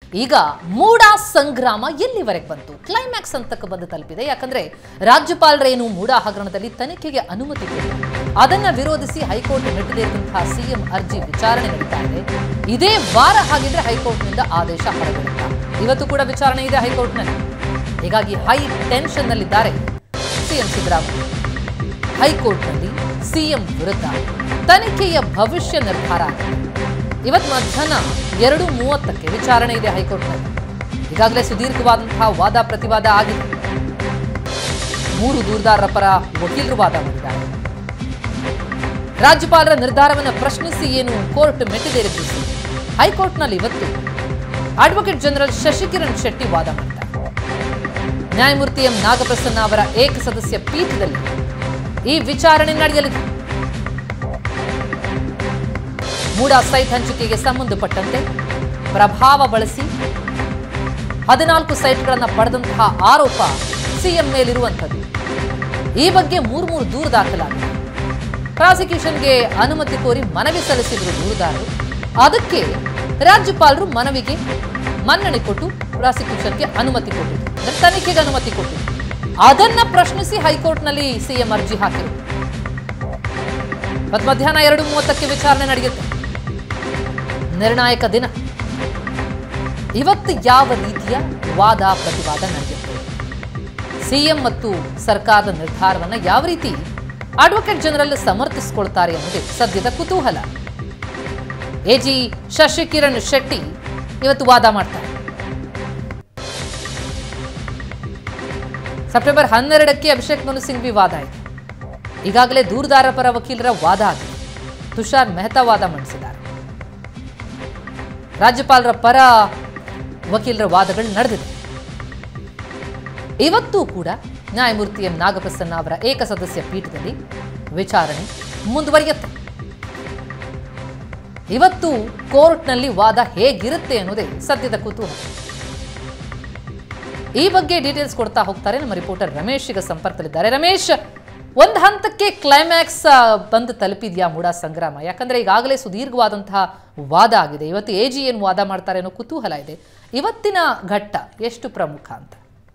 ಈಗ ಮೂಡ ಸಂಗ್ರಾಮ ಎಲ್ಲಿವರೆಗೆ ಬಂತು ಕ್ಲೈಮ್ಯಾಕ್ಸ್ ಹಂತಕ್ಕೆ ಬಂದು ತಲುಪಿದೆ ಯಾಕಂದ್ರೆ ರಾಜ್ಯಪಾಲರೇನು ಮೂಡ ಹಗರಣದಲ್ಲಿ ತನಿಖೆಗೆ ಅನುಮತಿ ಕೊಟ್ಟರು ಅದನ್ನ ವಿರೋಧಿಸಿ ಹೈಕೋರ್ಟ್ ಮೆಟ್ಟಿಲೇರಿದಂತಹ ಸಿಎಂ ಅರ್ಜಿ ವಿಚಾರಣೆ ನಡೀತಾ ಇದೆ ಇದೇ ವಾರ ಹಾಗಿದ್ರೆ ಹೈಕೋರ್ಟ್ನಿಂದ ಆದೇಶ ಹೊರಬೀಳುತ್ತಾ ಇವತ್ತು ಕೂಡ ವಿಚಾರಣೆ ಇದೆ ಹೈಕೋರ್ಟ್ನಲ್ಲಿ ಹೀಗಾಗಿ ಹೈ ಟೆನ್ಷನ್ ನಲ್ಲಿದ್ದಾರೆ ಸಿಎಂ ಸಿದ್ದರಾಮಯ್ಯ ಹೈಕೋರ್ಟ್ನಲ್ಲಿ ಸಿಎಂ ವಿರುದ್ಧ ತನಿಖೆಯ ಭವಿಷ್ಯ ನಿರ್ಧಾರ ಆಗಿದೆ ಇವತ್ತು ಮಧ್ಯಾಹ್ನ ಎರಡು ಮೂವತ್ತಕ್ಕೆ ವಿಚಾರಣೆ ಇದೆ ಹೈಕೋರ್ಟ್ನಲ್ಲಿ ಈಗಾಗಲೇ ಸುದೀರ್ಘವಾದಂತಹ ವಾದ ಪ್ರತಿವಾದ ಆಗಿದೆ ಮೂರು ದೂರದಾರರ ಪರ ವಕೀಲರು ವಾದ ಮಾಡಿದ್ದಾರೆ ರಾಜ್ಯಪಾಲರ ನಿರ್ಧಾರವನ್ನು ಪ್ರಶ್ನಿಸಿ ಏನು ಕೋರ್ಟ್ ಮೆಟ್ಟಿದೇರಿಸಿತು ಹೈಕೋರ್ಟ್ನಲ್ಲಿ ಇವತ್ತು ಅಡ್ವೊಕೇಟ್ ಜನರಲ್ ಶಶಿಕಿರಣ್ ಶೆಟ್ಟಿ ವಾದ ಮಾಡಿದ್ದಾರೆ ನ್ಯಾಯಮೂರ್ತಿ ಎಂ ನಾಗಪ್ರಸನ್ನ ಅವರ ಏಕಸದಸ್ಯ ಪೀಠದಲ್ಲಿ ಈ ವಿಚಾರಣೆ ನಡೆಯಲಿದೆ ಮೂಡ ಸೈಟ್ ಹಂಚಿಕೆಗೆ ಸಂಬಂಧಪಟ್ಟಂತೆ ಪ್ರಭಾವ ಬಳಸಿ ಹದಿನಾಲ್ಕು ಸೈಟ್ಗಳನ್ನು ಪಡೆದಂತಹ ಆರೋಪ ಸಿಎಂ ಮೇಲಿರುವಂಥದ್ದು ಈ ಬಗ್ಗೆ ಮೂರು ಮೂರು ದೂರು ದಾಖಲಾಗಿದೆ ಪ್ರಾಸಿಕ್ಯೂಷನ್ಗೆ ಅನುಮತಿ ಕೋರಿ ಮನವಿ ಸಲ್ಲಿಸಿದ್ರು ದೂರುದಾರರು ಅದಕ್ಕೆ ರಾಜ್ಯಪಾಲರು ಮನವಿಗೆ ಮನ್ನಣೆ ಕೊಟ್ಟು ಪ್ರಾಸಿಕ್ಯೂಷನ್ಗೆ ಅನುಮತಿ ಕೊಟ್ಟಿದ್ರು ಅಂದ್ರೆ ತನಿಖೆಗೆ ಅನುಮತಿ ಕೊಟ್ಟಿದ್ರು ಅದನ್ನ ಪ್ರಶ್ನಿಸಿ ಹೈಕೋರ್ಟ್ನಲ್ಲಿ ಸಿಎಂ ಅರ್ಜಿ ಹಾಕಿದರು ಇವತ್ತು ಮಧ್ಯಾಹ್ನ ಎರಡು ಮೂವತ್ತಕ್ಕೆ ವಿಚಾರಣೆ ನಡೆಯುತ್ತೆ ನಿರ್ಣಾಯಕ ದಿನ ಇವತ್ತು ಯಾವ ರೀತಿಯ ವಾದ ಪ್ರತಿವಾದ ನಡೆಯುತ್ತೆ ಸಿಎಂ ಮತ್ತು ಸರ್ಕಾರದ ನಿರ್ಧಾರವನ್ನ ಯಾವ ರೀತಿ ಅಡ್ವೊಕೇಟ್ ಜನರಲ್ ಸಮರ್ಥಿಸಿಕೊಳ್ತಾರೆ ಅನ್ನೋದೇ ಸದ್ಯದ ಕುತೂಹಲ ಎಜಿ ಶಶಿಕಿರಣ್ ಶೆಟ್ಟಿ ಇವತ್ತು ವಾದ ಮಾಡ್ತಾರೆ ಸೆಪ್ಟೆಂಬರ್ ಹನ್ನೆರಡಕ್ಕೆ ಅಭಿಷೇಕ್ ಮನು ಸಿಂಘ್ವಿ ವಾದ ಇದೆ ಈಗಾಗಲೇ ದೂರದಾರ ಪರ ವಕೀಲರ ವಾದ ಆಗಿದೆ ತುಷಾರ್ ಮೆಹ್ತಾ ವಾದ ಮಂಡಿಸಿದ್ದಾರೆ ರಾಜ್ಯಪಾಲರ ಪರ ವಕೀಲರ ವಾದಗಳು ನಡೆದಿದೆ ಇವತ್ತೂ ಕೂಡ ನ್ಯಾಯಮೂರ್ತಿ ಎಂ ನಾಗಪ್ರಸನ್ನ ಅವರ ಏಕಸದಸ್ಯ ಪೀಠದಲ್ಲಿ ವಿಚಾರಣೆ ಮುಂದುವರಿಯುತ್ತೆ ಇವತ್ತು ಕೋರ್ಟ್ನಲ್ಲಿ ವಾದ ಹೇಗಿರುತ್ತೆ ಅನ್ನೋದೇ ಸದ್ಯದ ಕುತೂಹಲ ಈ ಬಗ್ಗೆ ಡೀಟೇಲ್ಸ್ ಕೊಡ್ತಾ ಹೋಗ್ತಾರೆ ನಮ್ಮ ರಿಪೋರ್ಟರ್ ರಮೇಶ್ ಈಗ ಸಂಪರ್ಕದಲ್ಲಿದ್ದಾರೆ ರಮೇಶ್ ಒಂದು ಹಂತಕ್ಕೆ ಕ್ಲೈಮ್ಯಾಕ್ಸ್ ಬಂದು ತಲುಪಿದ್ಯಾ ಮೂಡ ಸಂಗ್ರಾಮ ಯಾಕಂದ್ರೆ ಈಗಾಗಲೇ ಸುದೀರ್ಘವಾದಂತಹ ವಾದ ಆಗಿದೆ ಇವತ್ತು ಎ ಜಿ ಏನು ವಾದ ಮಾಡ್ತಾರೆ ಅನ್ನೋ ಕುತೂಹಲ ಇದೆ ಇವತ್ತಿನ ಘಟ್ಟ ಎಷ್ಟು ಪ್ರಮುಖ ಅಂತ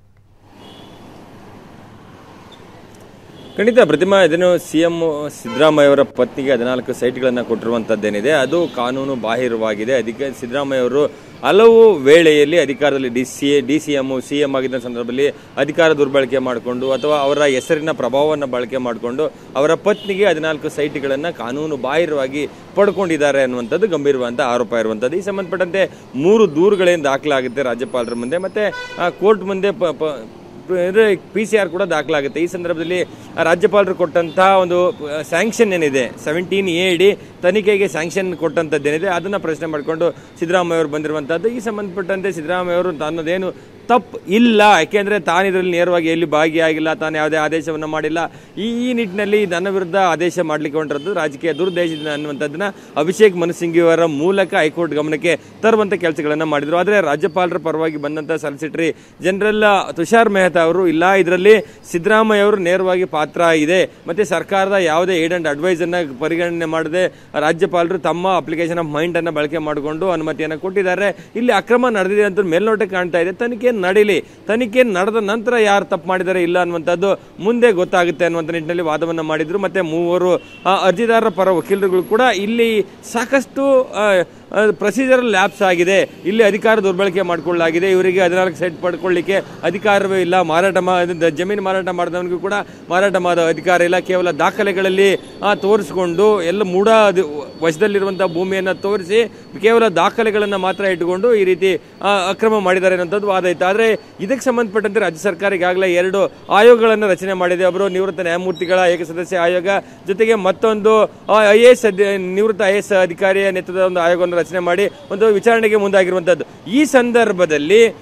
ಖಂಡಿತ ಪ್ರತಿಮಾ ಇದನ್ನು ಸಿಎಂ ಸಿದ್ದರಾಮಯ್ಯ ಅವರ ಪತ್ನಿಗೆ ಹದಿನಾಲ್ಕು ಸೈಟ್ಗಳನ್ನು ಕೊಟ್ಟಿರುವಂತದ್ದೇನಿದೆ ಅದು ಕಾನೂನು ಬಾಹಿರವಾಗಿದೆ ಅದಕ್ಕೆ ಸಿದ್ದರಾಮಯ್ಯ ಅವರು ಹಲವು ವೇಳೆಯಲ್ಲಿ ಅಧಿಕಾರದಲ್ಲಿ D C D C M C M ಆಗಿದ್ದ ಸಂದರ್ಭದಲ್ಲಿ ಅಧಿಕಾರ ದುರ್ಬಳಕೆ ಮಾಡಿಕೊಂಡು ಅಥವಾ ಅವರ ಹೆಸರಿನ ಪ್ರಭಾವವನ್ನು ಬಳಕೆ ಮಾಡಿಕೊಂಡು ಅವರ ಪತ್ನಿಗೆ ಹದಿನಾಲ್ಕು ಸೈಟ್ಗಳನ್ನು ಕಾನೂನು ಬಾಹಿರವಾಗಿ ಪಡ್ಕೊಂಡಿದ್ದಾರೆ ಅನ್ನುವಂಥದ್ದು ಗಂಭೀರವಾದಂಥ ಆರೋಪ ಇರುವಂಥದ್ದು ಈ ಸಂಬಂಧಪಟ್ಟಂತೆ ಮೂರು ದೂರುಗಳೇನು ದಾಖಲಾಗುತ್ತೆ ರಾಜ್ಯಪಾಲರ ಮುಂದೆ ಮತ್ತೆ ಕೋರ್ಟ್ ಮುಂದೆ ಪ- ಪ- ಪಿ ಸಿ ಆರ್ ಕೂಡ ದಾಖಲಾಗುತ್ತೆ ಈ ಸಂದರ್ಭದಲ್ಲಿ ರಾಜ್ಯಪಾಲರು ಕೊಟ್ಟಂತಹ ಒಂದು ಸ್ಯಾಂಕ್ಷನ್ ಏನಿದೆ ಸೆವೆಂಟೀನ್ ಎ ಡಿ ತನಿಖೆಗೆ ಸ್ಯಾಂಕ್ಷನ್ ಕೊಟ್ಟಂಥದ್ದೇನಿದೆ ಅದನ್ನು ಪ್ರಶ್ನೆ ಮಾಡಿಕೊಂಡು ಸಿದ್ದರಾಮಯ್ಯ ಅವರು ಬಂದಿರುವಂಥದ್ದು ಈ ಸಂಬಂಧಪಟ್ಟಂತೆ ಸಿದ್ದರಾಮಯ್ಯ ಅವರು ತನ್ನದೇನು ತಪ್ಪು ಇಲ್ಲ ಯಾಕೆಂದರೆ ತಾನು ಇದರಲ್ಲಿ ನೇರವಾಗಿ ಎಲ್ಲಿ ಭಾಗಿಯಾಗಿಲ್ಲ ತಾನು ಯಾವುದೇ ಆದೇಶವನ್ನು ಮಾಡಿಲ್ಲ ಈ ಈ ನಿಟ್ಟಿನಲ್ಲಿ ನನ್ನ ವಿರುದ್ಧ ಆದೇಶ ಮಾಡಲಿಕ್ಕೆ ಹೊಂಟಿರೋದು ರಾಜಕೀಯ ದುರುದ್ದೇಶದಿಂದ ಅನ್ನುವಂಥದ್ದನ್ನ ಅಭಿಷೇಕ್ ಮನು ಸಿಂಘವಿ ಅವರ ಮೂಲಕ ಹೈಕೋರ್ಟ್ ಗಮನಕ್ಕೆ ತರುವಂಥ ಕೆಲಸಗಳನ್ನು ಮಾಡಿದರು ಆದರೆ ರಾಜ್ಯಪಾಲರ ಪರವಾಗಿ ಬಂದಂಥ ಸಾಲಿಸಿಟರಿ ಜನರಲ್ ತುಷಾರ್ ಮೆಹ್ತಾ ಅವರು ಇಲ್ಲ ಇದರಲ್ಲಿ ಸಿದ್ದರಾಮಯ್ಯ ಅವರು ನೇರವಾಗಿ ಪಾತ್ರ ಇದೆ ಮತ್ತೆ ಸರ್ಕಾರದ ಯಾವುದೇ ಏಡ್ ಅಂಡ್ ಅಡ್ವೈಸ್ ಅನ್ನ ಪರಿಗಣನೆ ಮಾಡದೆ ರಾಜ್ಯಪಾಲರು ತಮ್ಮ ಅಪ್ಲಿಕೇಶನ್ ಆಫ್ ಮೈಂಡ್ ಅನ್ನ ಬಳಕೆ ಮಾಡಿಕೊಂಡು ಅನುಮತಿಯನ್ನು ಕೊಟ್ಟಿದ್ದಾರೆ ಇಲ್ಲಿ ಅಕ್ರಮ ನಡೆದಿದೆ ಅಂತ ಮೇಲ್ನೋಟಕ್ಕೆ ಕಾಣ್ತಾ ಇದೆ ತನಿಖೆ ನಡೀಲಿ ತನಿಖೆ ನಡೆದ ನಂತರ ಯಾರು ತಪ್ಪು ಮಾಡಿದ್ದಾರೆ ಇಲ್ಲ ಅನ್ನುವಂಥದ್ದು ಮುಂದೆ ಗೊತ್ತಾಗುತ್ತೆ ಅನ್ನುವಂಥ ನಿಟ್ಟಿನಲ್ಲಿ ವಾದವನ್ನು ಮಾಡಿದ್ರು ಮತ್ತೆ ಮೂವರು ಆ, ಅರ್ಜಿದಾರರ ಪರ ವಕೀಲರುಗಳು ಕೂಡ ಇಲ್ಲಿ ಸಾಕಷ್ಟು ಪ್ರೊಸೀಜರ್ ಲ್ಯಾಬ್ಸ್ ಆಗಿದೆ ಇಲ್ಲಿ ಅಧಿಕಾರ ದುರ್ಬಳಕೆ ಮಾಡಿಕೊಳ್ಳಲಾಗಿದೆ ಇವರಿಗೆ ಹದಿನಾಲ್ಕು ಸೈಟ್ ಪಡ್ಕೊಳ್ಳಿಕ್ಕೆ ಅಧಿಕಾರವೇ ಇಲ್ಲ ಮಾರಾಟ ಮಾ ಇದು ಜಮೀನು ಮಾರಾಟ ಮಾಡಿದವನಿಗೂ ಕೂಡ ಮಾರಾಟ ಮಾಡೋ ಅಧಿಕಾರ ಇಲ್ಲ ಕೇವಲ ದಾಖಲೆಗಳಲ್ಲಿ ಆ, ತೋರಿಸ್ಕೊಂಡು ಎಲ್ಲ ಮೂಢ ಅದು ವಶದಲ್ಲಿರುವಂತಹ ಭೂಮಿಯನ್ನು ತೋರಿಸಿ ಕೇವಲ ದಾಖಲೆಗಳನ್ನು ಮಾತ್ರ ಇಟ್ಟುಕೊಂಡು ಈ ರೀತಿ ಆ, ಅಕ್ರಮ ಮಾಡಿದ್ದಾರೆ ಅನ್ನೋಂಥದ್ದು ವಾದ ಇತ್ತು ಆದರೆ ಇದಕ್ಕೆ ಸಂಬಂಧಪಟ್ಟಂತೆ ರಾಜ್ಯ ಸರ್ಕಾರ ಈಗಾಗಲೇ ಎರಡು ಆಯೋಗಗಳನ್ನು ರಚನೆ ಮಾಡಿದೆ ಒಬ್ಬರು ನಿವೃತ್ತ ನ್ಯಾಯಮೂರ್ತಿಗಳ ಏಕಸದಸ್ಯ ಆಯೋಗ ಜೊತೆಗೆ ಮತ್ತೊಂದು ಐ ಎ ಎಸ್ ನಿವೃತ್ತ ಐ ಎಸ್ ಅಧಿಕಾರಿಯ ನೇತೃತ್ವದ ಒಂದು ಆಯೋಗವನ್ನು ರಚನೆ ಮಾಡಿ ಒಂದು ವಿಚಾರಣೆಗೆ ಮುಂದಾಗಿರುವಂಥದ್ದು ಈ ಸಂದರ್ಭದಲ್ಲಿ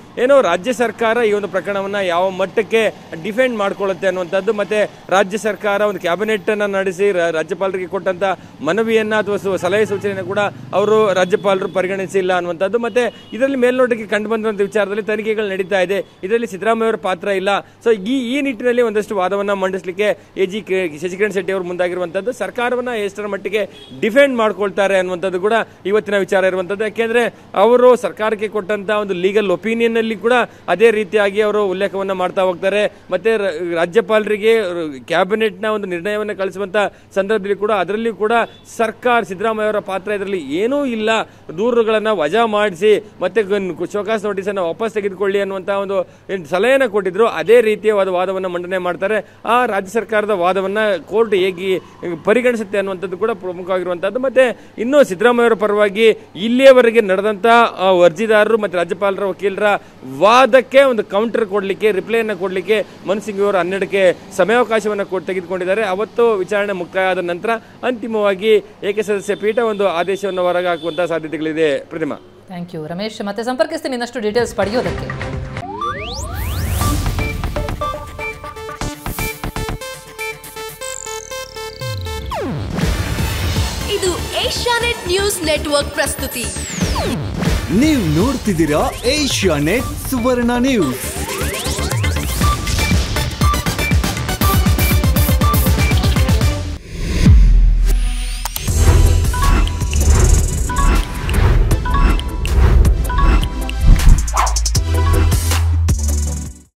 ಏನೋ ರಾಜ್ಯ ಸರ್ಕಾರ ಈ ಒಂದು ಪ್ರಕರಣವನ್ನ ಯಾವ ಮಟ್ಟಕ್ಕೆ ಡಿಫೆಂಡ್ ಮಾಡ್ಕೊಳ್ಳುತ್ತೆ ಅನ್ನುವಂಥದ್ದು ಮತ್ತೆ ರಾಜ್ಯ ಸರ್ಕಾರ ಒಂದು ಕ್ಯಾಬಿನೆಟ್ ಅನ್ನ ನಡೆಸಿ ರ- ರಾಜ್ಯಪಾಲರಿಗೆ ಕೊಟ್ಟಂತ ಮನವಿಯನ್ನ ಅಥವಾ ಸು- ಸಲಹೆ ಸೂಚನೆಯನ್ನು ಕೂಡ ಅವರು ರಾಜ್ಯಪಾಲರು ಪರಿಗಣಿಸಿಲ್ಲ ಅನ್ನುವಂಥದ್ದು ಮತ್ತೆ ಇದರಲ್ಲಿ ಮೇಲ್ನೋಟಕ್ಕೆ ಕಂಡು ಬಂದಂತ ವಿಚಾರದಲ್ಲಿ ತನಿಖೆಗಳು ನಡೀತಾ ಇದೆ ಇದರಲ್ಲಿ ಸಿದ್ದರಾಮಯ್ಯ ಅವರ ಪಾತ್ರ ಇಲ್ಲ ಸೊ ಈ ಈ ನಿಟ್ಟಿನಲ್ಲಿ ಒಂದಷ್ಟು ವಾದವನ್ನ ಮಂಡಿಸಲಿಕ್ಕೆ ಎ ಜಿ ಶಶಿಕಿರಣ್ ಶೆಟ್ಟಿ ಅವರು ಮುಂದಾಗಿರುವಂತದ್ದು ಸರ್ಕಾರವನ್ನ ಎಷ್ಟರ ಮಟ್ಟಿಗೆ ಡಿಫೆಂಡ್ ಮಾಡ್ಕೊಳ್ತಾರೆ ಅನ್ನುವಂಥದ್ದು ಕೂಡ ಇವತ್ತಿನ ವಿಚಾರ ಇರುವಂತದ್ದು ಯಾಕೆಂದ್ರೆ ಅವರು ಸರ್ಕಾರಕ್ಕೆ ಕೊಟ್ಟಂತ ಒಂದು ಲೀಗಲ್ ಒಪಿನಿಯನ್ ಅಲ್ಲಿ ಕೂಡ ಅದೇ ರೀತಿಯಾಗಿ ಅವರು ಉಲ್ಲೇಖವನ್ನ ಮಾಡ್ತಾ ಹೋಗ್ತಾರೆ ಮತ್ತೆ ರ- ರಾಜ್ಯಪಾಲರಿಗೆ ಕ್ಯಾಬಿನೆಟ್ ನ ಒಂದು ನಿರ್ಣಯವನ್ನ ಕಳಿಸುವಂತ ಸಂದರ್ಭದಲ್ಲಿ ಕೂಡ ಅದರಲ್ಲಿ ಕೂಡ ಸರ್ಕಾರ ಸಿದ್ದರಾಮಯ್ಯ ಅವರ ಪಾತ್ರ ಇದರಲ್ಲಿ ಏನೂ ಇಲ್ಲ ದೂರುಗಳನ್ನ ವಜಾ ಮಾಡಿಸಿ ಮತ್ತೆ ಶೋಕಾಸ್ ನೋಟಿಸ್ ಅನ್ನ ವಾಪಸ್ ತೆಗೆದುಕೊಳ್ಳಿ ಅನ್ನುವಂತ ಒಂದು ಏನ್ ಸಲಹೆಯನ್ನ ಕೊಟ್ಟಿದ್ರು ಅದೇ ರೀತಿಯವಾದ ವಾದವನ್ನ ಮಂಡನೆ ಮಾಡ್ತಾರೆ ಆ ರಾಜ್ಯ ಸರ್ಕಾರದ ವಾದವನ್ನ ಕೋರ್ಟ್ ಹೇಗೆ ಪರಿಗಣಿಸುತ್ತೆ ಅನ್ನುವಂಥದ್ದು ಕೂಡ ಪ್ರಮುಖವಾಗಿರುವಂತದ್ದು ಮತ್ತೆ ಇನ್ನು ಸಿದ್ದರಾಮಯ್ಯ ಅವರ ಪರವಾಗಿ ಇಲ್ಲಿಯವರೆಗೆ ನಡೆದಂತ ಆ, ಅರ್ಜಿದಾರರು ಮತ್ತೆ ರಾಜ್ಯಪಾಲರ ವಕೀಲರ ವಾದಕ್ಕೆ ಒಂದು ಕೌಂಟರ್ ಕೊಡ್ಲಿಕ್ಕೆ ರಿಪ್ಲೈನ ಕೊಡ್ಲಿಕ್ಕೆ ಮನು ಸಿಂಗ್ ಅವರು ಹನ್ನೆರಡಕ್ಕೆ ಸಮಯಾವಕಾಶವನ್ನು ಕೊಟ್ಟು ತೆಗೆದುಕೊಂಡಿದ್ದಾರೆ ಅವತ್ತು ವಿಚಾರಣೆ ಮುಕ್ತಾಯ ಆದ ನಂತರ ಅಂತಿಮವಾಗಿ ಏಕೆ ಸದಸ್ಯ ಪೀಠ ಒಂದು ಆದೇಶವನ್ನು ಹೊರಗೆ ಹಾಕುವಂತಹ ಸಾಧ್ಯತೆಗಳಿದೆ ಪ್ರತಿಮಾ ಥ್ಯಾಂಕ್ ಯು ರಮೇಶ್ ಮತ್ತೆ ಸಂಪರ್ಕಿಸ್ತೀನಿ ಇನ್ನಷ್ಟು ಡೀಟೇಲ್ಸ್ ಪಡೆಯೋದಕ್ಕೆ ಇದು ಏಷ್ಯಾನೆಟ್ ನ್ಯೂಸ್ ನೆಟ್ವರ್ಕ್ ಪ್ರಸ್ತುತಿ ನೀವು ನೋಡ್ತಿದ್ದೀರಾ ಏಷ್ಯಾ ನೆಟ್ ಸುವರ್ಣ ನ್ಯೂಸ್